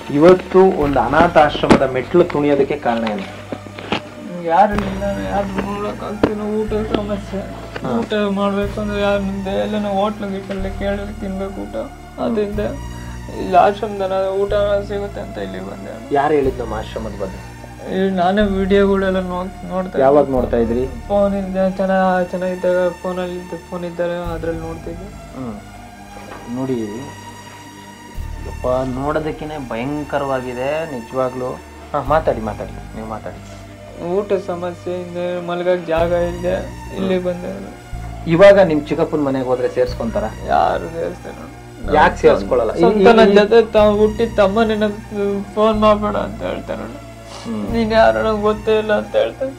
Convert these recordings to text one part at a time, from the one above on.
ಇವತ್ತು ಒಂದು ಅನಾಥಾಶ್ರಮದ ಮೆಟ್ಲು ತುಣಿಯೋದಕ್ಕೆ ಕಾರಣ ಏನು ಯಾರು ಇಲ್ಲ ಯಾರು ನೋಡಕ್ಕಾಗ್ತಿಲ್ಲ ಊಟ ಸಮಸ್ಯೆ ಊಟ ಮಾಡ್ಬೇಕಂದ್ರೆ ಯಾರು ನಿಮ್ದೆ ಎಲ್ಲ ಹೋಟ್ಲು ಗೀಟಲ್ಲಿ ಕೇಳಿ ತಿನ್ಬೇಕು ಊಟ ಅದರಿಂದ ಇಲ್ಲಿ ಆಶ್ರಮದ ಊಟ ಸಿಗುತ್ತೆ ಅಂತ ಇಲ್ಲಿ ಬಂದೆ ಯಾರು ಹೇಳಿದ್ ನಮ್ಮ ಆಶ್ರಮದ ಬಗ್ಗೆ ಇಲ್ಲಿ ನಾನೇ ವಿಡಿಯೋಗಳೆಲ್ಲ ನೋಡ್ ನೋಡ್ತಾ ಯಾವಾಗ ನೋಡ್ತಾ ಇದ್ರಿ ಫೋನ್ ಇಂದ ಚೆನ್ನಾಗಿ ಚೆನ್ನಾಗಿದ್ದಾಗ ಫೋನಲ್ಲಿ ಫೋನ್ ಇದ್ದಾಗ ಅದ್ರಲ್ಲಿ ನೋಡ್ತಿದ್ದೆ ಹ್ಮ್ ನೋಡಿ ಯಪ್ಪ ನೋಡೋದಕ್ಕೇನೆ ಭಯಂಕರವಾಗಿದೆ ನಿಜವಾಗ್ಲೂ ಹಾ ಮಾತಾಡಿ ಮಾತಾಡಿ ನೀವು ಮಾತಾಡಿ ಊಟ ಸಮಸ್ಯೆ ಇಂದ ಮಲಗಕ್ ಜಾಗ ಇಲ್ಲದೆ ಇಲ್ಲಿ ಬಂದೆ ನಾನು. ಇವಾಗ ನಿಮ್ ಚಿಕ್ಕಪ್ಪನ ಮನೆಗೆ ಹೋದ್ರೆ ಸೇರ್ಸ್ಕೊಂತಾರ ಯಾರು ಸೇರಿಸ್ತೇನೆ ಯಾಕೆ ಸೇರ್ಸ್ಕೊಳ್ಳಲ್ಲ ಈ- ಸ್ವಂತ ನನ್ನ ಜೊತೆ ತಾವು ಹುಟ್ಟಿದ ತಮ್ಮ ನಿನ್ನ ಫೋನ್ ಮಾಡಬೇಡ ಅಂತ ಹೇಳ್ತಾನೆ ಹ್ಮ್. ನೀನ್ ಯಾರು ನಂಗೆ ಗೊತ್ತೇ ಇಲ್ಲ ಅಂತ ಹೇಳ್ತಾನೆ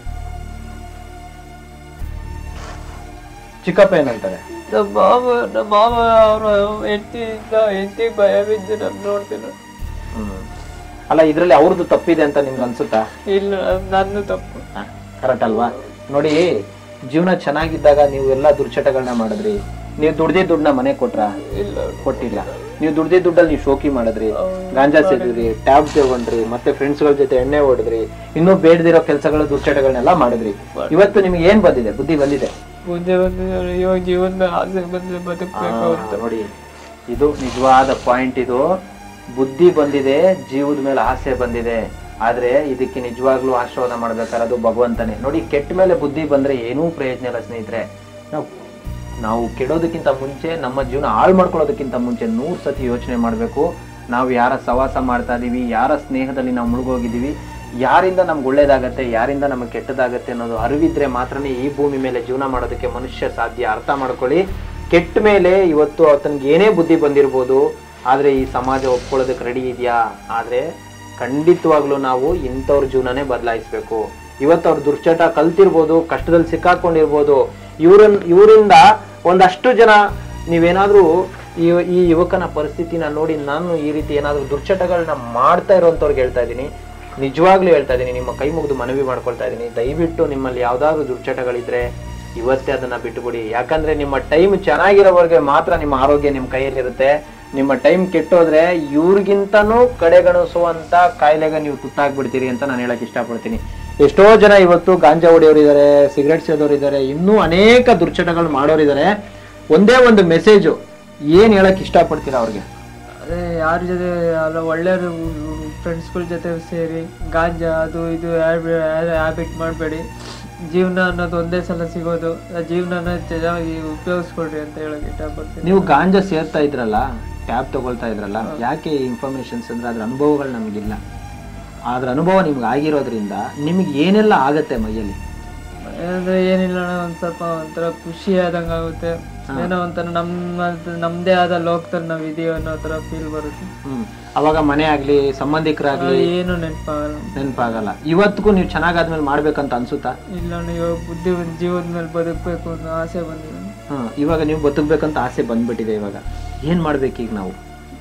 ಚಿಕ್ಕಪ್ಪ ಏನಂತಾರೆ ನಮ್ಮ ಮಾವ ನಮ್ಮ ಮಾವ ಅವರ ಹೆಂಡತಿಯಿಂದ ಹೆಂಡತಿಗೆ ಭಯ ಬಿದ್ದು ನಾನು ನೋಡ್ತೀನಿ ಹ್ಮ್ ಅಲ್ಲ ಇದ್ರಲ್ಲಿ ಅವ್ರದ್ದು ತಪ್ಪಿದೆ ಅಂತ ನಿಮ್ಗೆ ಅನ್ಸುತ್ತಾ ಇಲ್ಲ ನನ್ನ ತಪ್ಪು ಕರೆಕ್ಟ್ ಅಲ್ವಾ ನೋಡಿ ಜೀವನ ಚೆನ್ನಾಗಿದ್ದಾಗ ನೀವು ಎಲ್ಲ ದುರ್ಚಟಗಳನ್ನ ಮಾಡಿದ್ರಿ ನೀವು ದುಡ್ದಿ ದುಡ್ಡನ್ನ ಮನೆ ಕೊಟ್ರ ಇಲ್ಲ ಕೊಟ್ಟಿಲ್ಲ ನೀವು ದುಡ್ದಿ ದುಡ್ಡಲ್ಲಿ ನೀವು ಶೋಕಿ ಮಾಡಿದ್ರಿ ಗಾಂಜಾ ಸೇದಿದ್ರಿ ಟ್ಯಾಬ್ ತಗೊಂಡ್ರಿ ಮತ್ತೆ ಫ್ರೆಂಡ್ಸ್ ಗಳ ಜೊತೆ ಎಣ್ಣೆ ಹೊಡೆದ್ರಿ ಇನ್ನೂ ಬೇಡದಿರೋ ಕೆಲಸಗಳು ದುರ್ಚಟಗಳನ್ನೆಲ್ಲ ಮಾಡಿದ್ರಿ ಇವತ್ತು ನಿಮ್ಗೆ ಏನ್ ಬಂದಿದೆ ಬುದ್ಧಿ ಬಂದಿದೆ ಮುಂದೆ ಬಂದು ಇವಾಗ ಜೀವನದ ಆಸೆ ಬಂದ್ರೆ ಬದುಕಬೇಕು ಅಂತ ಆ, ನೋಡಿ ಇದು ನಿಜವಾದ ಪಾಯಿಂಟ್ ಇದು ಬುದ್ಧಿ ಬಂದಿದೆ ಜೀವದ ಮೇಲೆ ಆಸೆ ಬಂದಿದೆ ಆದ್ರೆ ಇದಕ್ಕೆ ನಿಜವಾಗ್ಲೂ ಆಶೀರ್ವಾದ ಮಾಡ್ಬೇಕಾದ್ರೆ ಅದು ಭಗವಂತನೇ ನೋಡಿ ಕೆಟ್ಟ ಮೇಲೆ ಬುದ್ಧಿ ಬಂದ್ರೆ ಏನೂ ಪ್ರಯೋಜನ ಇಲ್ಲ ಸ್ನೇಹಿತರೆ ನಾವು ನಾವು ಕೆಡೋದಕ್ಕಿಂತ ಮುಂಚೆ ನಮ್ಮ ಜೀವನ ಹಾಳು ಮಾಡ್ಕೊಳ್ಳೋದಕ್ಕಿಂತ ಮುಂಚೆ ನೂರು ಸತಿ ಯೋಚನೆ ಮಾಡಬೇಕು ನಾವು ಯಾರ ಸವಾಸ ಮಾಡ್ತಾ ಇದೀವಿ ಯಾರ ಸ್ನೇಹದಲ್ಲಿ ನಾವು ಮುಳುಗೋಗಿದ್ದೀವಿ ಯಾರಿಂದ ನಮ್ಗೆ ಒಳ್ಳೇದಾಗತ್ತೆ ಯಾರಿಂದ ನಮಗೆ ಕೆಟ್ಟದಾಗತ್ತೆ ಅನ್ನೋದು ಅರಿವಿದ್ರೆ ಮಾತ್ರನೇ ಈ ಭೂಮಿ ಮೇಲೆ ಜೀವನ ಮಾಡೋದಕ್ಕೆ ಮನುಷ್ಯ ಸಾಧ್ಯ ಅರ್ಥ ಮಾಡ್ಕೊಳ್ಳಿ ಕೆಟ್ಟ ಮೇಲೆ ಇವತ್ತು ಆತನಿಗೆ ಏನೇ ಬುದ್ಧಿ ಬಂದಿರ್ಬೋದು ಆದ್ರೆ ಈ ಸಮಾಜ ಒಪ್ಕೊಳ್ಳೋದಕ್ಕೆ ರೆಡಿ ಇದೆಯಾ ಆದ್ರೆ ಖಂಡಿತವಾಗ್ಲೂ ನಾವು ಇಂಥವ್ರ ಜೀವನನೇ ಬದಲಾಯಿಸ್ಬೇಕು ಇವತ್ತು ಅವ್ರ ದುರ್ಚಟ ಕಲ್ತಿರ್ಬೋದು ಕಷ್ಟದಲ್ಲಿ ಸಿಕ್ಕಾಕೊಂಡಿರ್ಬೋದು ಇವ್ರನ್ ಇವರಿಂದ ಒಂದಷ್ಟು ಜನ ನೀವೇನಾದ್ರೂ ಈ ಈ ಯುವಕನ ಪರಿಸ್ಥಿತಿನ ನೋಡಿ ನಾನು ಈ ರೀತಿ ಏನಾದ್ರೂ ದುರ್ಚಟಗಳನ್ನ ಮಾಡ್ತಾ ಇರೋಂಥವ್ರಿಗೆ ಹೇಳ್ತಾ ಇದ್ದೀನಿ ನಿಜವಾಗ್ಲೂ ಹೇಳ್ತಾ ಇದ್ದೀನಿ ನಿಮ್ಮ ಕೈ ಮುಗಿದು ಮನವಿ ಮಾಡ್ಕೊಳ್ತಾ ಇದ್ದೀನಿ ದಯವಿಟ್ಟು ನಿಮ್ಮಲ್ಲಿ ಯಾವ್ದಾದ್ರು ದುರ್ಚಟಗಳಿದ್ರೆ ಇವತ್ತೇ ಅದನ್ನ ಬಿಟ್ಟುಬಿಡಿ ಯಾಕಂದ್ರೆ ನಿಮ್ಮ ಟೈಮ್ ಚೆನ್ನಾಗಿರೋವರೆಗೆ ಮಾತ್ರ ನಿಮ್ಮ ಆರೋಗ್ಯ ನಿಮ್ಮ ಕೈಯಲ್ಲಿರುತ್ತೆ ನಿಮ್ಮ ಟೈಮ್ ಕೆಟ್ಟೋದ್ರೆ ಇವ್ರಿಗಿಂತನೂ ಕಡೆಗಣಿಸುವಂತ ಕಾಯಿಲೆಗೆ ನೀವು ತುತ್ತಾಗ್ಬಿಡ್ತೀರಿ ಅಂತ ನಾನು ಹೇಳಕ್ ಇಷ್ಟಪಡ್ತೀನಿ ಎಷ್ಟೋ ಜನ ಇವತ್ತು ಗಾಂಜಾ ಹೊಡೆಯೋರು ಇದ್ದಾರೆ ಸಿಗರೆಟ್ ಸೇದೋರು ಇದ್ದಾರೆ ಇನ್ನೂ ಅನೇಕ ದುರ್ಚಟಗಳು ಮಾಡೋರು ಇದ್ದಾರೆ ಒಂದೇ ಒಂದು ಮೆಸೇಜು ಏನ್ ಹೇಳಕ್ ಇಷ್ಟಪಡ್ತೀರಾ ಅವ್ರಿಗೆ ಅದೇ ಯಾರ ಜೊತೆ ಅಲ್ಲ ಒಳ್ಳೆ ಫ್ರೆಂಡ್ಸ್ಗಳ ಜೊತೆ ಸೇರಿ ಗಾಂಜಾ ಅದು ಇದು ಹ್ಯಾಬಿಟ್ ಮಾಡಬೇಡಿ ಜೀವನ ಅನ್ನೋದು ಒಂದೇ ಸಲ ಸಿಗೋದು ಆ ಜೀವನನ ಚೆನ್ನಾಗಿ ಉಪಯೋಗಿಸ್ಕೊಡ್ರಿ ಅಂತ ಹೇಳಕ್ ಇಷ್ಟಪಡ್ತೀನಿ ನೀವು ಗಾಂಜಾ ಸೇರ್ತಾ ಇದ್ರಲ್ಲ ಟ್ಯಾಬ್ ತಗೊಳ್ತಾ ಇದ್ರಲ್ಲ ಯಾಕೆ ಇನ್ಫಾರ್ಮೇಶನ್ಸ್ ಅಂದ್ರೆ ಅದ್ರ ಅನುಭವಗಳು ನಮಗಿಲ್ಲ ಅದ್ರ ಅನುಭವ ನಿಮ್ಗೆ ಆಗಿರೋದ್ರಿಂದ ನಿಮ್ಗೆ ಏನೆಲ್ಲ ಆಗತ್ತೆ ಮೈಯಲ್ಲಿ ಅಂದ್ರೆ ಏನಿಲ್ಲ ಅಣ್ಣ ಒಂದ್ ಸ್ವಲ್ಪ ಒಂಥರ ಖುಷಿ ಆದಂಗ ಆಗುತ್ತೆ ಏನೋ ಒಂಥರ ನಮ್ಮ ನಮ್ದೇ ಆದ ಲೋಕದಲ್ಲಿ ನಾವ್ ಇದೀವಿ ಅನ್ನೋ ತರ ಫೀಲ್ ಬರುತ್ತೆ ಹ್ಮ್ ಅವಾಗ ಮನೆ ಆಗ್ಲಿ ಸಂಬಂಧಿಕರಾಗ್ಲಿ ಏನು ನೆನಪಾಗಲ್ಲ ನೆನಪಾಗಲ್ಲ ಇವತ್ತಿಗೂ ನೀವು ಚೆನ್ನಾಗಾದ್ಮೇಲೆ ಮಾಡ್ಬೇಕಂತ ಅನ್ಸುತ್ತಾ ಇಲ್ಲ ಅಣ್ಣ ಇವಾಗ ಬುದ್ಧಿ ಜೀವದ ಮೇಲೆ ಬದುಕಬೇಕು ಅನ್ನೋ ಆಸೆ ಬಂದಿದೆ ಹ್ಮ್ ಇವಾಗ ನೀವು ಬದುಕ್ಬೇಕಂತ ಆಸೆ ಬಂದ್ಬಿಟ್ಟಿದೆ ಇವಾಗ ಏನ್ ಮಾಡ್ಬೇಕೀಗ ನಾವು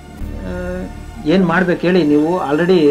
ಆ, ಏನ್ ಮಾಡ್ಬೇಕು ಹೇಳಿ ನೀವು ಆಲ್ರೆಡಿ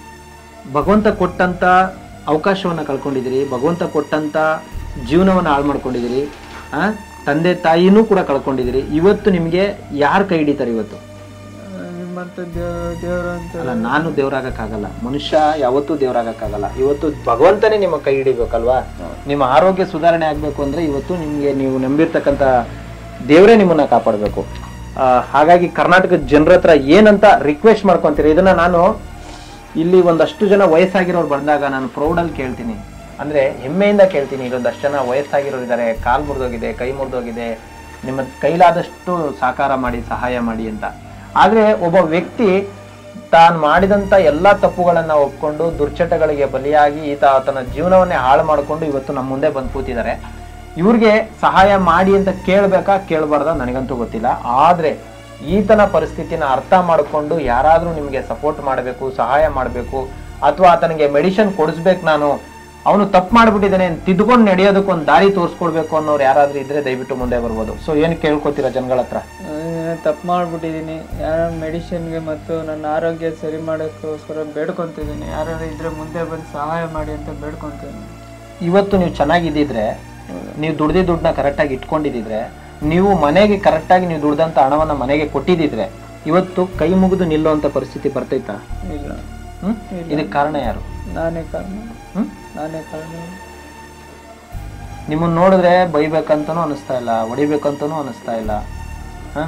ಭಗವಂತ ಕೊಟ್ಟಂತ ಅವಕಾಶವನ್ನ ಕಳ್ಕೊಂಡಿದ್ದೀರಿ ಭಗವಂತ ಕೊಟ್ಟಂತ ಜೀವನವನ್ನ ಹಾಳು ಮಾಡ್ಕೊಂಡಿದ್ದೀರಿ ಆ ತಂದೆ ತಾಯಿನೂ ಕೂಡ ಕಳ್ಕೊಂಡಿದ್ದೀರಿ ಇವತ್ತು ನಿಮ್ಗೆ ಯಾರು ಕೈ ಹಿಡಿತಾರೆ ಇವತ್ತು ಆ, ನಿಮ್ಮಂತ ದೇವ್ ದೇವ್ರು ಅಂತ ಅಲ್ಲ ನಾನು ದೇವ್ರಾಗಕ್ಕಾಗಲ್ಲ ಮನುಷ್ಯ ಯಾವತ್ತೂ ದೇವ್ರಾಗಕ್ಕಾಗಲ್ಲ ಇವತ್ತು ಭಗವಂತನೇ ನಿಮ್ಮ ಕೈ ಹಿಡಿಬೇಕಲ್ವಾ ನಿಮ್ಮ ಆರೋಗ್ಯ ಸುಧಾರಣೆ ಆಗ್ಬೇಕು ಅಂದ್ರೆ ಇವತ್ತು ನಿಮ್ಗೆ ನೀವು ನಂಬಿರ್ತಕ್ಕಂಥ ದೇವರೇ ನಿಮ್ಮನ್ನ ಕಾಪಾಡಬೇಕು ಹಾಗಾಗಿ ಕರ್ನಾಟಕದ ಜನರ ಹತ್ರ ಏನಂತ ರಿಕ್ವೆಸ್ಟ್ ಮಾಡ್ಕೊಂತೀರಿ ಇದನ್ನ ನಾನು ಇಲ್ಲಿ ಒಂದಷ್ಟು ಜನ ವಯಸ್ಸಾಗಿರೋರು ಬಂದಾಗ ನಾನು ಪ್ರೌಡಲ್ಲಿ ಕೇಳ್ತೀನಿ ಅಂದ್ರೆ ಹೆಮ್ಮೆಯಿಂದ ಕೇಳ್ತೀನಿ ಇಲ್ಲೊಂದಷ್ಟು ಜನ ವಯಸ್ಸಾಗಿರೋರು ಇದ್ದಾರೆ ಕಾಲ್ ಮುರಿದೋಗಿದೆ ಕೈ ಮುರಿದೋಗಿದೆ ನಿಮ್ಮ ಕೈಲಾದಷ್ಟು ಸಾಕಾರ ಮಾಡಿ ಸಹಾಯ ಮಾಡಿ ಅಂತ ಆದ್ರೆ ಒಬ್ಬ ವ್ಯಕ್ತಿ ತಾನು ಮಾಡಿದಂತ ಎಲ್ಲಾ ತಪ್ಪುಗಳನ್ನ ಒಪ್ಕೊಂಡು ದುರ್ಚಟಗಳಿಗೆ ಬಲಿಯಾಗಿ ಈತ ತನ್ನ ಜೀವನವನ್ನೇ ಹಾಳು ಮಾಡಿಕೊಂಡು ಇವತ್ತು ನಮ್ಮ ಮುಂದೆ ಬಂದು ಕೂತಿದ್ದಾರೆ ಇವ್ರಿಗೆ ಸಹಾಯ ಮಾಡಿ ಅಂತ ಕೇಳ್ಬೇಕಾ ಕೇಳಬಾರ್ದ ನನಗಂತೂ ಗೊತ್ತಿಲ್ಲ ಆದ್ರೆ ಈತನ ಪರಿಸ್ಥಿತಿನ ಅರ್ಥ ಮಾಡಿಕೊಂಡು ಯಾರಾದ್ರೂ ನಿಮಗೆ ಸಪೋರ್ಟ್ ಮಾಡಬೇಕು ಸಹಾಯ ಮಾಡಬೇಕು ಅಥವಾ ಆತನಿಗೆ ಮೆಡಿಸಿನ್ ಕೊಡಿಸ್ಬೇಕು ನಾನು ಅವನು ತಪ್ಪು ಮಾಡ್ಬಿಟ್ಟಿದ್ದಾನೆ ತಿದ್ಕೊಂಡು ನಡೆಯೋದಕ್ಕೆ ಒಂದು ದಾರಿ ತೋರಿಸ್ಕೊಡ್ಬೇಕು ಅನ್ನೋರು ಯಾರಾದ್ರೂ ಇದ್ರೆ ದಯವಿಟ್ಟು ಮುಂದೆ ಬರ್ಬೋದು ಸೊ ಏನು ಕೇಳ್ಕೊತೀರಾ ಜನಗಳ ಹತ್ರ ತಪ್ಪು ಮಾಡ್ಬಿಟ್ಟಿದ್ದೀನಿ ಯಾರ ಮೆಡಿಸಿನ್ಗೆ ಮತ್ತು ನನ್ನ ಆರೋಗ್ಯ ಸರಿ ಮಾಡೋಕ್ಕೋಸ್ಕರ ಬೇಡ್ಕೊತಿದ್ದೀನಿ ಯಾರು ಇದ್ರೆ ಮುಂದೆ ಬಂದು ಸಹಾಯ ಮಾಡಿ ಅಂತ ಬೇಡ್ಕೊತೀನಿ ಇವತ್ತು ನೀವು ಚೆನ್ನಾಗಿದ್ದಿದ್ರೆ ನೀವು ದುಡ್ದಿ ದುಡ್ಡನ್ನ ಕರೆಕ್ಟಾಗಿ ಇಟ್ಕೊಂಡಿದ್ದಿದ್ರೆ ನೀವು ಮನೆಗೆ ಕರೆಕ್ಟಾಗಿ ನೀವು ದುಡ್ದಂತ ಹಣವನ್ನ ಮನೆಗೆ ಕೊಟ್ಟಿದ್ದಿದ್ರೆ ಇವತ್ತು ಕೈ ಮುಗಿದು ನಿಲ್ಲುವಂತ ಪರಿಸ್ಥಿತಿ ಬರ್ತೈತಾ ಇಲ್ಲ ಹ್ಮ್ ಇಲ್ಲ. ಇದಕ್ಕೆ ಕಾರಣ ಯಾರು ನಾನೇ ಕಾರಣ ಹ್ಮ್ ನಾನೇ ಕಾರಣ ನಿಮ್ಮನ್ನ ನೋಡಿದ್ರೆ ಬೈಬೇಕಂತನೂ ಅನಿಸ್ತಾ ಇಲ್ಲ ಹೊಡಿಬೇಕಂತನೂ ಅನಿಸ್ತಾ ಇಲ್ಲ ಹ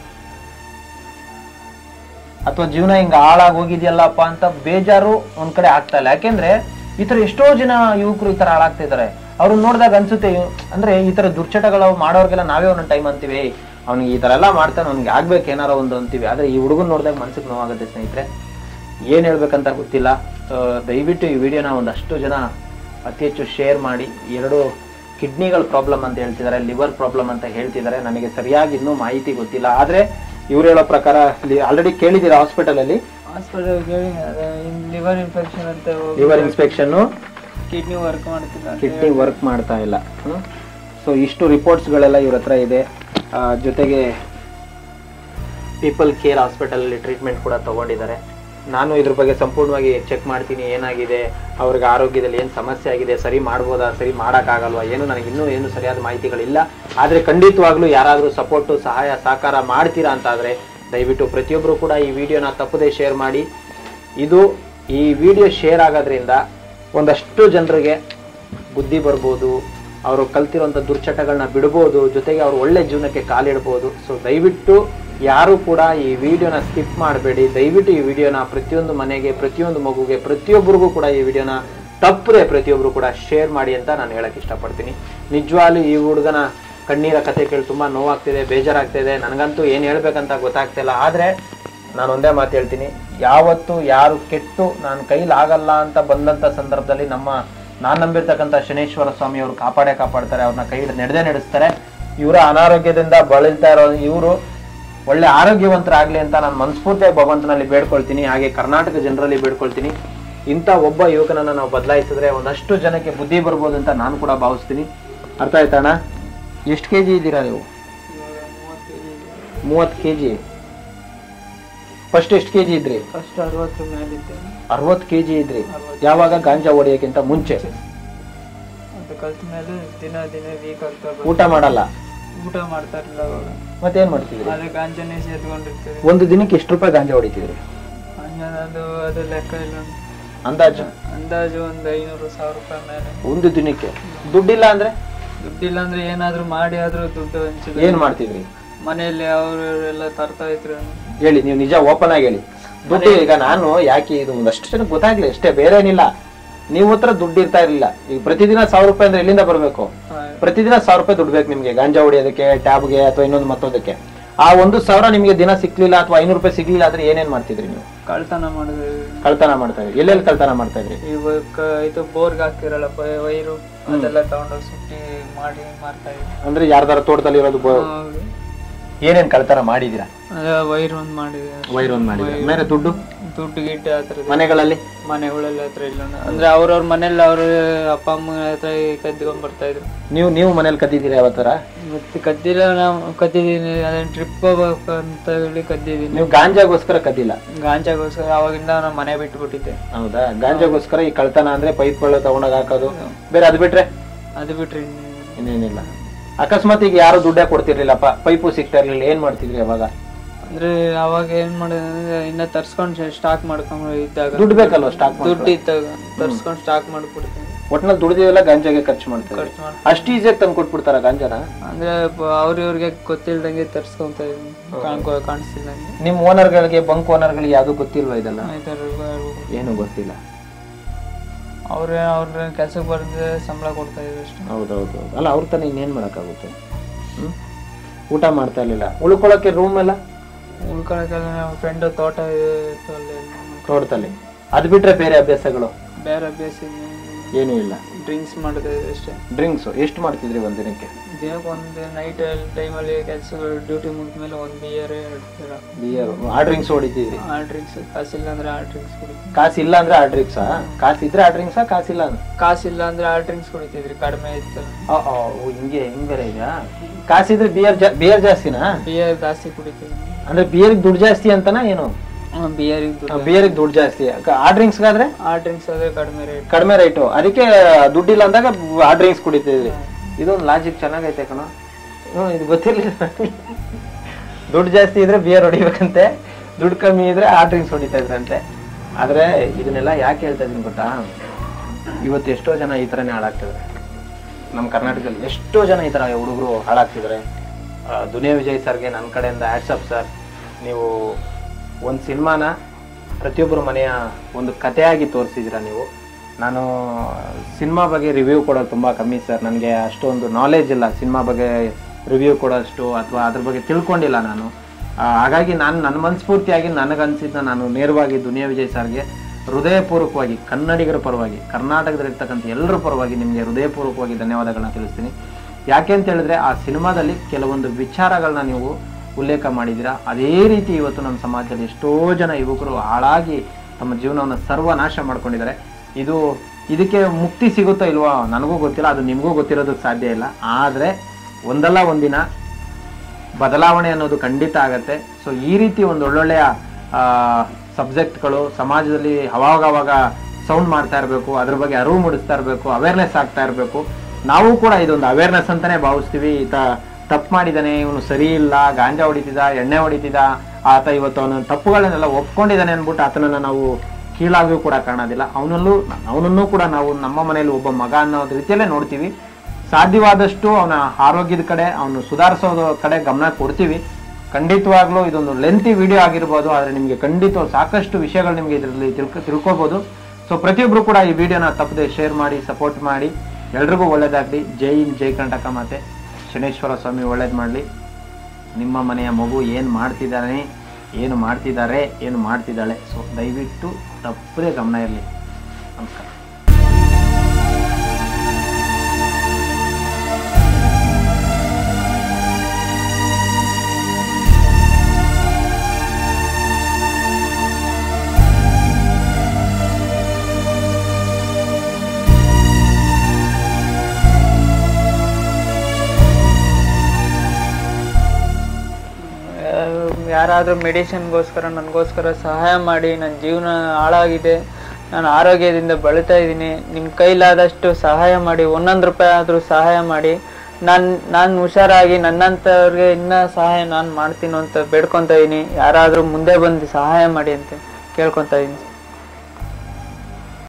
ಅಥವಾ ಜೀವನ ಹಿಂಗ ಹಾಳಾಗಿ ಹೋಗಿದ್ಯಲ್ಲಪ್ಪ ಅಂತ ಬೇಜಾರು ಒಂದ್ ಕಡೆ ಆಗ್ತಾ ಇಲ್ಲ ಯಾಕೆಂದ್ರೆ ಈ ತರ ಎಷ್ಟೋ ಜನ ಯುವಕರು ಈ ತರ ಹಾಳಾಗ್ತಾ ಇದಾರೆ ಅವ್ರನ್ನ ನೋಡಿದಾಗ ಅನ್ಸುತ್ತೆ ಇವ್- ಅಂದ್ರೆ ಈ ತರ ದುರ್ಚಟಗಳು ಮಾಡೋರ್ಗೆಲ್ಲ ನಾವೇ ಒಂದೊಂದು ಟೈಮ್ ಅಂತೀವಿ ಅವ್ನಿಗೆ ಈ ತರ ಎಲ್ಲ ಮಾಡ್ತಾನೆ ಅವ್ನಿಗೆ ಆಗ್ಬೇಕು ಏನಾರ ಒಂದು ಅಂತೀವಿ ಆದ್ರೆ ಈ ಹುಡುಗನ್ ನೋಡಿದಾಗ ಮನ್ಸಿಗೆ ನೋವಾಗುತ್ತೆ ಸ್ನೇಹಿತರೆ ಏನ್ ಹೇಳ್ಬೇಕಂತ ಗೊತ್ತಿಲ್ಲ ಆ, ದಯವಿಟ್ಟು ಈ ವಿಡಿಯೋನ ಒಂದಷ್ಟು ಜನ ಅತಿ ಹೆಚ್ಚು ಶೇರ್ ಮಾಡಿ ಎರಡು ಕಿಡ್ನಿಗಳ ಪ್ರಾಬ್ಲಮ್ ಅಂತ ಹೇಳ್ತಿದ್ದಾರೆ ಲಿವರ್ ಪ್ರಾಬ್ಲಮ್ ಅಂತ ಹೇಳ್ತಿದ್ದಾರೆ ನನಗೆ ಸರಿಯಾಗಿ ಇನ್ನೂ ಮಾಹಿತಿ ಗೊತ್ತಿಲ್ಲ ಆದ್ರೆ ಇವ್ರು ಹೇಳೋ ಪ್ರಕಾರ ಆಲ್ರೆಡಿ ಕೇಳಿದ್ದೀರಾ ಹಾಸ್ಪಿಟಲ್ ಅಲ್ಲಿ ಹಾಸ್ಪಿಟಲ್ ಹೇಳಿ ಅದೇ ಲಿವರ್ ಇನ್ಫೆಕ್ಷನ್ ಅಂತ ಲಿವರ್ ಇನ್ಸ್ಪೆಕ್ಷನ್ ಕಿಡ್ನಿ ವರ್ಕ್ ಮಾಡ್ತಿಲ್ಲ ಅಂತ ಕಿಡ್ನಿ ವರ್ಕ್ ಮಾಡ್ತಾ ಇಲ್ಲ ಸೊ ಇಷ್ಟು ರಿಪೋರ್ಟ್ಸ್ಗಳೆಲ್ಲ ಇವ್ರ ಹತ್ರ ಇದೆ ಆ, ಜೊತೆಗೆ ಪೀಪಲ್ ಕೇರ್ ಹಾಸ್ಪಿಟಲಲ್ಲಿ ಟ್ರೀಟ್ಮೆಂಟ್ ಕೂಡ ತಗೊಂಡಿದ್ದಾರೆ ನಾನು ಇದ್ರ ಬಗ್ಗೆ ಸಂಪೂರ್ಣವಾಗಿ ಚೆಕ್ ಮಾಡ್ತೀನಿ ಏನಾಗಿದೆ ಅವ್ರಿಗೆ ಆರೋಗ್ಯದಲ್ಲಿ ಏನು ಸಮಸ್ಯೆ ಆಗಿದೆ ಸರಿ ಮಾಡ್ಬೋದಾ ಸರಿ ಮಾಡೋಕ್ಕಾಗಲ್ವಾ ಏನು ನನಗೆ ಇನ್ನೂ ಏನು ಸರಿಯಾದ ಮಾಹಿತಿಗಳಿಲ್ಲ ಆದರೆ ಖಂಡಿತವಾಗ್ಲೂ ಯಾರಾದರೂ ಸಪೋರ್ಟು ಸಹಾಯ ಸಹಕಾರ ಮಾಡ್ತೀರಾ ಅಂತಾದರೆ ದಯವಿಟ್ಟು ಪ್ರತಿಯೊಬ್ಬರು ಕೂಡ ಈ ವಿಡಿಯೋನ ತಪ್ಪದೇ ಶೇರ್ ಮಾಡಿ ಇದು ಈ ವಿಡಿಯೋ ಶೇರ್ ಆಗೋದ್ರಿಂದ ಒಂದಷ್ಟು ಜನರಿಗೆ ಬುದ್ಧಿ ಬರ್ಬೋದು ಅವರು ಕಲ್ತಿರೋಂಥ ದುರ್ಚಟಗಳನ್ನ ಬಿಡ್ಬೋದು ಜೊತೆಗೆ ಅವ್ರು ಒಳ್ಳೆ ಜೀವನಕ್ಕೆ ಕಾಲಿಡ್ಬೋದು ಸೊ ದಯವಿಟ್ಟು ಯಾರು ಕೂಡ ಈ ವಿಡಿಯೋನ ಸ್ಕಿಪ್ ಮಾಡಬೇಡಿ ದಯವಿಟ್ಟು ಈ ವಿಡಿಯೋನ ಪ್ರತಿಯೊಂದು ಮನೆಗೆ ಪ್ರತಿಯೊಂದು ಮಗುಗೆ ಪ್ರತಿಯೊಬ್ಬರಿಗೂ ಕೂಡ ಈ ವಿಡಿಯೋನ ತಪ್ಪದೆ ಪ್ರತಿಯೊಬ್ಬರು ಕೂಡ ಶೇರ್ ಮಾಡಿ ಅಂತ ನಾನು ಹೇಳಕ್ ಇಷ್ಟಪಡ್ತೀನಿ ನಿಜವಾಗ್ಲೂ ಈ ಹುಡುಗನ ಕಣ್ಣೀರ ಕತೆ ಕೇಳಿ ತುಂಬಾ ನೋವಾಗ್ತಿದೆ ಬೇಜಾರಾಗ್ತಿದೆ ನನಗಂತೂ ಏನು ಹೇಳ್ಬೇಕಂತ ಗೊತ್ತಾಗ್ತಿಲ್ಲ ಆದ್ರೆ ನಾನು ಒಂದೇ ಮಾತು ಹೇಳ್ತೀನಿ ಯಾವತ್ತು ಯಾರು ಕೆಟ್ಟು ನಾನು ಕೈಲಾಗಲ್ಲ ಅಂತ ಬಂದಂತ ಸಂದರ್ಭದಲ್ಲಿ ನಮ್ಮ ನಾನು ನಂಬಿರ್ತಕ್ಕಂಥ ಶನೇಶ್ವರ ಸ್ವಾಮಿ ಅವರು ಕಾಪಾಡೇ ಕಾಪಾಡ್ತಾರೆ ಅವ್ರನ್ನ ಕೈ ಹಿಡಿದು ನಡೆದೇ ನಡೆಸ್ತಾರೆ ಇವರ ಅನಾರೋಗ್ಯದಿಂದ ಬಳಲ್ತಾ ಇರೋ ಇವರು ಒಳ್ಳೆ ಆರೋಗ್ಯವಂತರಾಗ್ಲಿ ಅಂತ ನಾನು ಮನಸ್ಫೂರ್ತಿಯಾಗಿ ಭಗವಂತನಲ್ಲಿ ಬೇಡ್ಕೊಳ್ತೀನಿ ಹಾಗೆ ಕರ್ನಾಟಕ ಜನರಲ್ಲಿ ಬೇಡ್ಕೊಳ್ತೀನಿ ಇಂಥ ಒಬ್ಬ ಯುವಕನನ್ನ ನಾವು ಬದಲಾಯಿಸಿದ್ರೆ ಒಂದಷ್ಟು ಜನಕ್ಕೆ ಬುದ್ಧಿ ಬರ್ಬೋದು ಅಂತ ನಾನು ಕೂಡ ಭಾವಿಸ್ತೀನಿ ಅರ್ಥ ಆಯ್ತಣ್ಣ ಎಷ್ಟು ಕೆ ಜಿ ಇದ್ದೀರಾ ನೀವು ಮೂವತ್ತು ಕೆ ಜಿ ಫಸ್ಟ್ ಎಷ್ಟು ಕೆ ಜಿ ಇದ್ರಿ ಫಸ್ಟ್ ಅರವತ್ತರ ಮೇಲಿದ್ದೆ ಅರವತ್ತು ಕೆ ಜಿ ಇದ್ರಿ ಅರವತ್ತು. ಯಾವಾಗ ಗಾಂಜಾ ಹೊಡೆಯೋಕ್ಕಿಂತ ಮುಂಚೆ ಅದು ಕಲ್ತ ಮೇಲೆ ದಿನ ದಿನ ವೀಕ್ ಆಗ್ತಾ ಬಂತು. ಊಟ ಮಾಡಲ್ಲ ಊಟ ಮಾಡ್ತಾ ಇರಲಿಲ್ಲ ಅವಾಗ ಮತ್ತೇನ್ ಮಾಡ್ತಿದ್ರಿ ಅದೇ ಗಾಂಜಾನೆ ಸೇದ್ಕೊಂಡಿರ್ತೀವಿ ಒಂದು ದಿನಕ್ಕೆ ಎಷ್ಟು ರೂಪಾಯಿ ಗಾಂಜಾ ಹೊಡಿತಿದ್ರಿ ಅಂಜಾನ ಅದು ಅದು ಲೆಕ್ಕ ಇಲ್ಲ ಅಂದಾಜು ಅಂದಾಜು ಒಂದು ಐನೂರು ಸಾವಿರ ರೂಪಾಯಿ ಮೇಲೆ ಒಂದು ದಿನಕ್ಕೆ ದುಡ್ಡಿಲ್ಲ ಅಂದ್ರೆ ದುಡ್ಡಿಲ್ಲ ಅಂದ್ರೆ ಏನಾದ್ರೂ ಮಾಡಿ ಆದ್ರೂ ದುಡ್ಡು ಹಂಚಿಲ್ಲ ಏನ್ ಮಾಡ್ತಿದ್ರಿ ಮನೆಯಲ್ಲಿ ಅವರು ಎಲ್ಲ ತರ್ತಾ ಇದ್ರು ಹೇಳಿ ನೀವು ನಿಜ ಓಪನ್ ಆಗಿ ಹೇಳಿ ದುಡ್ಡು ಈಗ ನಾನು ಯಾಕೆ ಇದು ಒಂದಷ್ಟು ಜನಕ್ಕೆ ಗೊತ್ತಾಗ್ಲಿ ಅಷ್ಟೇ ಬೇರೆ ಏನಿಲ್ಲ ನೀವು ಹತ್ರ ದುಡ್ಡು ಇರ್ತಾ ಇರ್ಲಿಲ್ಲ ಈಗ ಪ್ರತಿದಿನ ಸಾವಿರ ರೂಪಾಯಿ ಅಂದ್ರೆ ಎಲ್ಲಿಂದ ಬರಬೇಕು ಪ್ರತಿದಿನ ಸಾವಿರ ರೂಪಾಯಿ ದುಡ್ಡು ಬೇಕು ನಿಮ್ಗೆ ಗಾಂಜಾ ಹೊಡಿಯೋದಕ್ಕೆ ಟ್ಯಾಬ್ಗೆ ಅಥವಾ ಇನ್ನೊಂದು ಮತ್ತೊಂದಕ್ಕೆ ಆ ಒಂದು ಸಾವಿರ ನಿಮ್ಗೆ ದಿನ ಸಿಕ್ಲಿಲ್ಲ ಅಥವಾ ಐನೂರು ರೂಪಾಯಿ ಸಿಗ್ಲಿಲ್ಲ ಆದ್ರೆ ಏನೇನ್ ಮಾಡ್ತಿದ್ರಿ ನೀವು ಕಳ್ತನ ಮಾಡಿದ್ವಿ ಕಳ್ತನ ಮಾಡ್ತಾ ಇದ್ರಿ ಎಲ್ಲೆಲ್ಲಿ ಕಳ್ತನ ಮಾಡ್ತಾ ಇದ್ರಿ ಇವಾಗ ಕ- ಇದು ಬೋರ್ಗ್ ಹಾಕ್ತಿರಲ್ಲ ಪ- ವೈರು ಅದೆಲ್ಲ ತಗೊಂಡೋಗಿ ಸುಟ್ಟಿ ಮಾಡಿ ಮಾರ್ತಾ ಇದ್ವಿ ಅಂದ್ರೆ ಯಾರ್ದಾರ ತೋಟದಲ್ಲಿ ಇರೋದು ಬ- ಹೌದು. ಏನೇನ್ ಕಳ್ತನ ಮಾಡಿದೀರಾ ಅದೇ ವೈರ್ ಒಂದ್ ಮಾಡಿದ್ವಿ ಅಷ್ಟೇ. ವೈರ್ ಒಂದ್ ಮಾಡಿದ್ರ ಮೇಲೆ ದುಡ್ಡು ದುಡ್ಡು ಗಿಡ್ಡು ಆ ಥರದ್ದು ಮನೆಗಳಲ್ಲಿ ಮನೆಗಳಲ್ಲಿ ಹತ್ರ ಇಲ್ಲ ಅಂದ್ರೆ ಅವ್ರವ್ರ ಮನೇಲಿ ಅವ್ರ ಅಪ್ಪ ಅಮ್ಮ ಹತ್ರ ಕದ್ಕೊಂಡ್ ಬರ್ತಾ ಇದ್ರು ನೀವು ನೀವು ಮನೇಲಿ ಕದ್ದಿದ್ದೀರಾ ಯಾವತ್ತರ ಮತ್ತೆ ಕದ್ದಿಲ್ಲ ನಾವು ಕದ್ದಿದ್ದೀನಿ ಅದನ್ನ ಟ್ರಿಪ್ ಹೋಗ್ಬೇಕು ಅಂತ ಹೇಳಿ ಕದ್ದಿದ್ದೀನಿ ನೀವು ಗಾಂಜಾಗೋಸ್ಕರ ಕದ್ದಿಲ್ಲ ಗಾಂಜಾಗೋಸ್ಕರ ಅವಾಗಿಂದ ನಾನು ಮನೆ ಬಿಟ್ಬಿಟ್ಟಿದ್ದೆ ಹೌದಾ ಗಾಂಜಾಗೋಸ್ಕರ ಈ ಕಳ್ತನ ಅಂದ್ರೆ ಪೈಪ್ಗಳು ತಗೊಂಡೋಗಿ ಹಾಕೋದು ಬೇರೆ ಅದು ಬಿಟ್ರೆ ಅದು ಬಿಟ್ರೆ ಇನ್ನೇನಿಲ್ಲ. ಇನ್ನೇನಿಲ್ಲ ಅಕಸ್ಮಾತ್ ಈಗ ಯಾರು ದುಡ್ಡೇ ಕೊಡ್ತಿರ್ಲಿಲ್ಲಪ್ಪ ಪೈಪು ಸಿಗ್ತಾ ಇರ್ಲಿಲ್ಲ ಏನ್ ಮಾಡ್ತಿದ್ರಿ ಅವಾಗ ಅಂದ್ರೆ ಅವಾಗ ಏನ್ ಮಾಡಿದ್ರೆ ಇನ್ನ ತರ್ಸ್ಕೊಂಡ್ ಸ್ಟಾಕ್ ಮಾಡ್ಕೊಂಡು ಇದ್ದಾಗ ದುಡ್ಡು ಬೇಕಲ್ವ ಸ್ಟಾಕ್ ದುಡ್ಡು ಇದ್ದಾಗ ತರ್ಸ್ಕೊಂಡ್ ಸ್ಟಾಕ್ ಮಾಡ್ಬಿಡ್ತೀನಿ ಒಟ್ನಲ್ಲಿ ದುಡ್ದಿವೆಲ್ಲ ಗಾಂಜಾಗೆ ಖರ್ಚು ಮಾಡ್ತಾರೆ ಖರ್ಚು ಮಾಡಿ ಅಷ್ಟು ಈಸಿಯಾಗಿ ತಂದು ಕೊಟ್ಬಿಡ್ತಾರ ಗಾಂಜಾನ ಅಂದ್ರೆ ಅವ್ರ ಇವ್ರಿಗೆ ಗೊತ್ತಿಲ್ದಂಗೆ ತರ್ಸ್ಕೊಂತ ಇದೀನಿ ಕಾಣ್ಕೊ ಕಾಣಿಸ್ತಿಲ್ದಂಗೆ ನಿಮ್ ಓನರ್ಗಳಿಗೆ ಬಂಕ್ ಓನರ್ಗಳಿಗೆ ಯಾವ್ದು ಗೊತ್ತಿಲ್ವಾ ಇದೆಲ್ಲ ಈ ಥರ ಏನು ಗೊತ್ತಿಲ್ಲ ಅವ್ರ ಅವ್ರ ಕೆಲ್ಸಕ್ಕೆ ಬರೆದ್ರೆ ಸಂಬಳ ಕೊಡ್ತಾ ಇದ್ರು ಅಷ್ಟೇ ಹೌದೌದು ಅಲ್ಲ ಅವ್ರ ತಾನೇ ಇನ್ನೇನ್ ಮಾಡಕ್ಕಾಗುತ್ತೆ ಹ್ಮ್ ಊಟ ಮಾಡ್ತಾ ಇರ್ಲಿಲ್ಲ ಉಳ್ಕೊಳಕ್ಕೆ ರೂಮ್ ಎಲ್ಲ ಉಳ್ಕೊಳಕ್ಕೆಲ್ಲ ನಮ್ಮ ಫ್ರೆಂಡ್ ತೋಟ ಇತ್ತು ಅಲ್ಲಿ ತೋಟದಲ್ಲಿ ಅದ್ ಬಿಟ್ರೆ ಬೇರೆ ಅಭ್ಯಾಸಗಳು ಬೇರೆ ಅಭ್ಯಾಸ ಏನೂ ಇಲ್ಲ ಡ್ರಿಂಕ್ಸ್ ಮಾಡ್ತಾ ಇದ್ರು ಅಷ್ಟೇ ಡ್ರಿಂಕ್ಸ್ ಎಷ್ಟು ಮಾಡ್ತಿದ್ರಿ ಒಂದ್ ದಿನಕ್ಕೆ ದಿನಕ್ಕೆ ಒಂದು ನೈಟ್ ಟೈಮಲ್ಲಿ ಕೆಲಸ ಡ್ಯೂಟಿ ಮುಗಿದ ಮೇಲೆ ಒಂದು ಬಿಯರ್ ಎರಡು ಬಿಯರ್ ಆ ಡ್ರಿಂಕ್ಸ್ ಹೊಡಿತಿದ್ರಿ ಆ ಡ್ರಿಂಕ್ಸ್ ಕಾಸಿಲ್ಲ ಅಂದ್ರೆ ಆ ಡ್ರಿಂಕ್ಸ್ ಕುಡಿತೀವಿ ಕಾಸಿಲ್ಲ ಅಂದ್ರೆ ಆ ಡ್ರಿಂಕ್ಸಾ ಕಾಸಿದ್ರೆ ಆ ಡ್ರಿಂಕ್ಸಾ ಕಾಸಿಲ್ಲ ಅಂದ್ರೆ ಕಾಸಿಲ್ಲ ಅಂದ್ರೆ ಆ ಡ್ರಿಂಕ್ಸ್ ಕುಡಿತಿದ್ರಿ ಕಡಿಮೆ ಇತ್ತು ಆ, ಆ, ಓ, ಹಿಂಗೆ ಹಿಂಗ್ ಬೇರೆ ಇದೆಯಾ ಕಾಸಿದ್ರೆ ಬಿಯರ್ ಬಿಯರ್ ಜಾಸ್ತಿನಾ ಬಿಯರ್ ಜಾಸ್ತಿ ಕುಡಿತೀವಿ ಅಂದ್ರೆ ಬಿಯರ್ಗೆ ದುಡ್ಡು ಜಾಸ್ತಿ ಅಂತನಾ ಏನು ಬಿಯರಿಗೆ ಬಿಯರ್ಗೆ ದುಡ್ಡು ಜಾಸ್ತಿ ಆ ಡ್ರಿಂಕ್ಸ್ಗಾದ್ರೆ ಆ ಡ್ರಿಂಕ್ಸ್ ಆದ್ರೆ ಕಡಿಮೆ ರೇಟ್ ಕಡಿಮೆ ರೈಟು ಅದಕ್ಕೆ ದುಡ್ಡಿಲ್ಲ ಅಂದಾಗ ಆ ಡ್ರಿಂಕ್ಸ್ ಕುಡಿತಿದ್ರಿ ಇದೊಂದು ಲಾಜಿಕ್ ಚೆನ್ನಾಗೈತೆ ಕಣ ಹ್ಞೂ ಇದು ಗೊತ್ತಿರ್ಲಿಲ್ಲ ದುಡ್ಡು ಜಾಸ್ತಿ ಇದ್ರೆ ಬಿಯರ್ ಹೊಡಿಬೇಕಂತೆ ದುಡ್ಡು ಕಮ್ಮಿ ಇದ್ರೆ ಆ ಡ್ರಿಂಕ್ಸ್ ಹೊಡಿತಾ ಇದ್ರಂತೆ ಆದ್ರೆ ಇದನ್ನೆಲ್ಲ ಯಾಕೆ ಹೇಳ್ತಾ ಇದೀನಿ ಗೊತ್ತಾ ಇವತ್ತು ಎಷ್ಟೋ ಜನ ಈ ಥರನೇ ಹಾಳಾಗ್ತಿದ್ದಾರೆ ನಮ್ಮ ಕರ್ನಾಟಕದಲ್ಲಿ ಎಷ್ಟೋ ಜನ ಈ ಥರ ಹುಡುಗರು ಹಾಳಾಗ್ತಿದ್ದಾರೆ ಆ, ದುನಿಯಾ ವಿಜಯ್ ಸರ್ಗೆ ನನ್ನ ಕಡೆಯಿಂದ ಆ್ಯಡ್ಸಪ್ ಸರ್ ನೀವು ಒಂದು ಸಿನಿಮಾನ ಪ್ರತಿಯೊಬ್ಬರ ಮನೆಯ ಒಂದು ಕಥೆಯಾಗಿ ತೋರಿಸಿದ್ದೀರಾ ನೀವು ನಾನು ಸಿನಿಮಾ ಬಗ್ಗೆ ರಿವ್ಯೂ ಕೊಡೋದು ತುಂಬ ಕಮ್ಮಿ ಸರ್ ನನಗೆ ಅಷ್ಟೊಂದು ನಾಲೆಜ್ ಇಲ್ಲ ಸಿನಿಮಾ ಬಗ್ಗೆ ರಿವ್ಯೂ ಕೊಡೋಷ್ಟು ಅಥವಾ ಅದ್ರ ಬಗ್ಗೆ ತಿಳ್ಕೊಂಡಿಲ್ಲ ನಾನು ಆ, ಹಾಗಾಗಿ ನಾನು ನನ್ನ ಮನಸ್ಫೂರ್ತಿಯಾಗಿ ನನಗನ್ಸಿದ್ನ ನಾನು ನೇರವಾಗಿ ದುನಿಯಾ ವಿಜಯ್ ಸರ್ಗೆ ಹೃದಯಪೂರ್ವಕವಾಗಿ ಕನ್ನಡಿಗರ ಪರವಾಗಿ ಕರ್ನಾಟಕದಲ್ಲಿರ್ತಕ್ಕಂಥ ಎಲ್ಲರ ಪರವಾಗಿ ನಿಮಗೆ ಹೃದಯಪೂರ್ವಕವಾಗಿ ಧನ್ಯವಾದಗಳನ್ನ ತಿಳಿಸ್ತೀನಿ ಯಾಕೆ ಅಂತ ಹೇಳಿದ್ರೆ ಆ ಸಿನಿಮಾದಲ್ಲಿ ಕೆಲವೊಂದು ವಿಚಾರಗಳನ್ನ ನೀವು ಉಲ್ಲೇಖ ಮಾಡಿದ್ದೀರಾ ಅದೇ ರೀತಿ ಇವತ್ತು ನಮ್ಮ ಸಮಾಜದಲ್ಲಿ ಎಷ್ಟೋ ಜನ ಯುವಕರು ಹಾಳಾಗಿ ತಮ್ಮ ಜೀವನವನ್ನು ಸರ್ವನಾಶ ಮಾಡ್ಕೊಂಡಿದ್ದಾರೆ ಇದು ಇದಕ್ಕೆ ಮುಕ್ತಿ ಸಿಗುತ್ತೋ ಇಲ್ವೋ ನನಗೂ ಗೊತ್ತಿಲ್ಲ ಅದು ನಿಮಗೂ ಗೊತ್ತಿರೋದಕ್ಕೆ ಸಾಧ್ಯ ಇಲ್ಲ ಆದರೆ ಒಂದಲ್ಲ ಒಂದಿನ ಬದಲಾವಣೆ ಅನ್ನೋದು ಖಂಡಿತ ಆಗತ್ತೆ ಸೊ ಈ ರೀತಿ ಒಂದು ಒಳ್ಳೊಳ್ಳೆಯ ಸಬ್ಜೆಕ್ಟ್ಗಳು ಸಮಾಜದಲ್ಲಿ ಅವಾಗವಾಗ ಸೌಂಡ್ ಮಾಡ್ತಾ ಇರಬೇಕು ಅದ್ರ ಬಗ್ಗೆ ಅರಿವು ಮೂಡಿಸ್ತಾ ಇರಬೇಕು ಅವೇರ್ನೆಸ್ ಆಗ್ತಾ ಇರಬೇಕು ನಾವು ಕೂಡ ಇದೊಂದು ಅವೇರ್ನೆಸ್ ಅಂತಾನೆ ಭಾವಿಸ್ತೀವಿ ಈತ ತಪ್ಪು ಮಾಡಿದಾನೆ ಇವನು ಸರಿ ಇಲ್ಲ ಗಾಂಜಾ ಹೊಡಿತಿದ್ದ ಎಣ್ಣೆ ಹೊಡಿತಿದ್ದ ಆತ ಇವತ್ತು ಅವನ ತಪ್ಪುಗಳನ್ನೆಲ್ಲ ಒಪ್ಕೊಂಡಿದ್ದಾನೆ ಅಂದ್ಬಿಟ್ಟು ಆತನನ್ನ ನಾವು ಕೀಳಾಗಿಯೂ ಕೂಡ ಕಾಣೋದಿಲ್ಲ ಅವನಲ್ಲೂ ಅವನನ್ನೂ ಕೂಡ ನಾವು ನಮ್ಮ ಮನೆಯಲ್ಲಿ ಒಬ್ಬ ಮಗ ಅನ್ನೋ ರೀತಿಯಲ್ಲೇ ನೋಡ್ತೀವಿ ಸಾಧ್ಯವಾದಷ್ಟು ಅವನ ಆರೋಗ್ಯದ ಕಡೆ ಅವನು ಸುಧಾರಿಸೋದ ಕಡೆ ಗಮನ ಕೊಡ್ತೀವಿ ಖಂಡಿತವಾಗ್ಲೂ ಇದೊಂದು ಲೆಂತಿ ವಿಡಿಯೋ ಆಗಿರ್ಬೋದು ಆದರೆ ನಿಮಗೆ ಖಂಡಿತ ಸಾಕಷ್ಟು ವಿಷಯಗಳು ನಿಮಗೆ ಇದರಲ್ಲಿ ತಿಳ್ಕೊ ತಿಳ್ಕೊಬೋದು ಸೊ ಪ್ರತಿಯೊಬ್ಬರು ಕೂಡ ಈ ವಿಡಿಯೋನ ತಪ್ಪದೆ ಶೇರ್ ಮಾಡಿ ಸಪೋರ್ಟ್ ಮಾಡಿ ಎಲ್ರಿಗೂ ಒಳ್ಳೇದಾಗಲಿ ಜೈ ಹಿಂದ್ ಜೈ ಕರ್ನಾಟಕ ಮಾತೆ ಶನೇಶ್ವರ ಸ್ವಾಮಿ ಒಳ್ಳೇದು ಮಾಡಲಿ ನಿಮ್ಮ ಮನೆಯ ಮಗು ಏನು ಮಾಡ್ತಿದ್ದಾನೆ ಏನು ಮಾಡ್ತಿದ್ದಾರೆ ಏನು ಮಾಡ್ತಿದ್ದಾಳೆ ಸೊ ದಯವಿಟ್ಟು ತಪ್ಪದೇ ಗಮನ ಇರಲಿ ನಮಸ್ಕಾರ ಯಾರಾದರೂ ಮೆಡಿಸಿನ್ಗೋಸ್ಕರ ನನಗೋಸ್ಕರ ಸಹಾಯ ಮಾಡಿ ನನ್ನ ಜೀವನ ಹಾಳಾಗಿದೆ ನಾನು ಆರೋಗ್ಯದಿಂದ ಬಳಲ್ತಾ ಇದ್ದೀನಿ ನಿಮ್ಮ ಕೈಲಾದಷ್ಟು ಸಹಾಯ ಮಾಡಿ ಒಂದೊಂದು ರೂಪಾಯಿ ಆದರೂ ಸಹಾಯ ಮಾಡಿ ನಾನು ನಾನು ಹುಷಾರಾಗಿ ನನ್ನಂಥವ್ರಿಗೆ ಇನ್ನೂ ಸಹಾಯ ನಾನು ಮಾಡ್ತೀನಿ ಅಂತ ಬೇಡ್ಕೊತಾ ಇದ್ದೀನಿ ಯಾರಾದರೂ ಮುಂದೆ ಬಂದು ಸಹಾಯ ಮಾಡಿ ಅಂತ ಕೇಳ್ಕೊತಾ ಇದ್ದೀನಿ